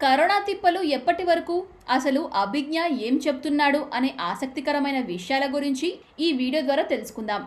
corona తిప్పలు ఎప్పటి వరకు అసలు అభిజ్ఞ ఏం చెప్తున్నాడు అనే ఆసక్తికరమైన విషయాల గురించి ఈ వీడియో ద్వారా తెలుసుకుందాం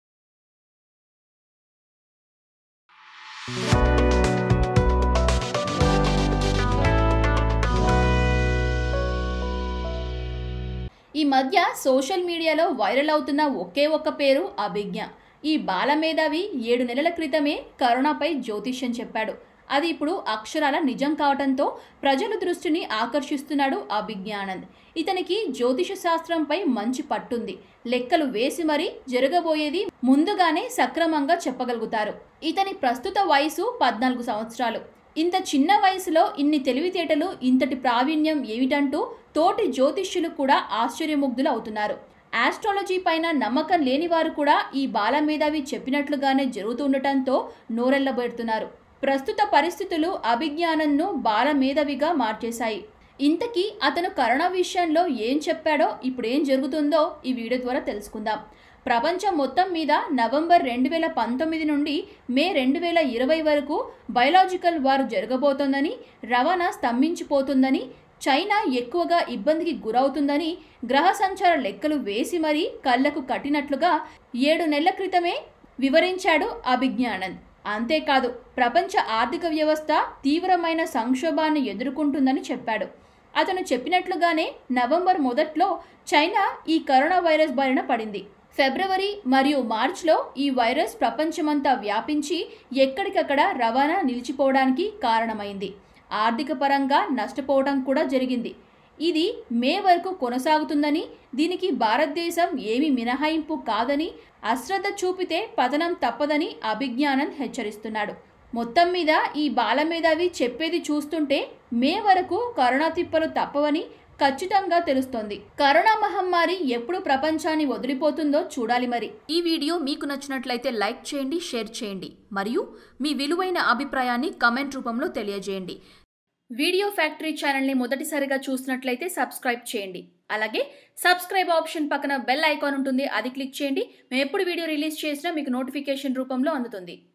ఈ మధ్య సోషల్ మీడియాలో వైరల్ అవుతున్న ఒకే ఒక్క పేరు అభిజ్ఞ ఈ బాలమేధావి ఏడు నెలల క్రితమే కరోనాపై జ్యోతిష్యం చెప్పాడు అది ఇప్పుడు అక్షరాల నిజం కావడంతో ప్రజల దృష్టిని ఆకర్షిస్తున్నాడు అభిజ్ఞానంద్ ఇతనికి జ్యోతిష శాస్త్రంపై మంచి పట్టుంది లెక్కలు వేసి మరీ జరగబోయేది ముందుగానే సక్రమంగా చెప్పగలుగుతారు ఇతని ప్రస్తుత వయసు పద్నాలుగు సంవత్సరాలు ఇంత చిన్న వయసులో ఇన్ని తెలివితేటలు ఇంతటి ప్రావీణ్యం ఏమిటంటూ తోటి జ్యోతిష్యులు కూడా ఆశ్చర్యముగ్ధులు అవుతున్నారు ఆస్ట్రాలజీ పైన నమ్మకం లేని వారు కూడా ఈ బాలమేధావి చెప్పినట్లుగానే జరుగుతుండటంతో నోరెళ్లబెడుతున్నారు ప్రస్తుత పరిస్థితులు అభిజ్ఞానంను బాలమేధావిగా మార్చేశాయి ఇంతకీ అతను కరోనా విషయంలో ఏం చెప్పాడో ఇప్పుడు ఏం జరుగుతుందో ఈ వీడియో ద్వారా తెలుసుకుందాం ప్రపంచం మొత్తం మీద నవంబర్ రెండు వేల పంతొమ్మిది నుండి మే రెండు వేల ఇరవై వరకు బయలాజికల్ వార్ జరగబోతోందని రవాణా స్తంభించిపోతుందని చైనా ఎక్కువగా ఇబ్బందికి గురవుతుందని గ్రహ సంచార లెక్కలు వేసి మరీ కళ్లకు కట్టినట్లుగా ఏడు నెలల క్రితమే వివరించాడు అభిజ్ఞానంద్ అంతేకాదు ప్రపంచ ఆర్థిక వ్యవస్థ తీవ్రమైన సంక్షోభాన్ని ఎదుర్కొంటుందని చెప్పాడు అతను చెప్పినట్లుగానే నవంబర్ మొదట్లో చైనా ఈ కరోనా వైరస్ బారిన పడింది ఫిబ్రవరి మరియు మార్చ్లో ఈ వైరస్ ప్రపంచమంతా వ్యాపించి ఎక్కడికక్కడ రవాణా నిలిచిపోవడానికి కారణమైంది ఆర్థిక పరంగా నష్టపోవడం కూడా జరిగింది ఇది మే వరకు కొనసాగుతుందని దీనికి భారతదేశం ఏమి మినహాయింపు కాదని అశ్రద్ధ చూపితే పతనం తప్పదని అభిజ్ఞానంద్ హెచ్చరిస్తున్నాడు మొత్తం మీద ఈ బాలమేధావి చెప్పేది చూస్తుంటే మే వరకు కరోనా తిప్పలు తప్పవని ఖచ్చితంగా తెలుస్తోంది కరోనా మహమ్మారి ఎప్పుడు ప్రపంచాన్ని వదిలిపోతుందో చూడాలి మరి ఈ వీడియో మీకు నచ్చినట్లయితే లైక్ చేయండి షేర్ చేయండి మరియు మీ విలువైన అభిప్రాయాన్ని కమెంట్ రూపంలో తెలియజేయండి వీడియో ఫ్యాక్టరీ ఛానల్ని మొదటిసారిగా చూసినట్లయితే సబ్స్క్రైబ్ చేయండి అలాగే సబ్స్క్రైబ్ ఆప్షన్ పక్కన బెల్ ఐకాన్ ఉంటుంది అది క్లిక్ చేయండి మేము ఎప్పుడు వీడియో రిలీజ్ చేసినా మీకు నోటిఫికేషన్ రూపంలో అందుతుంది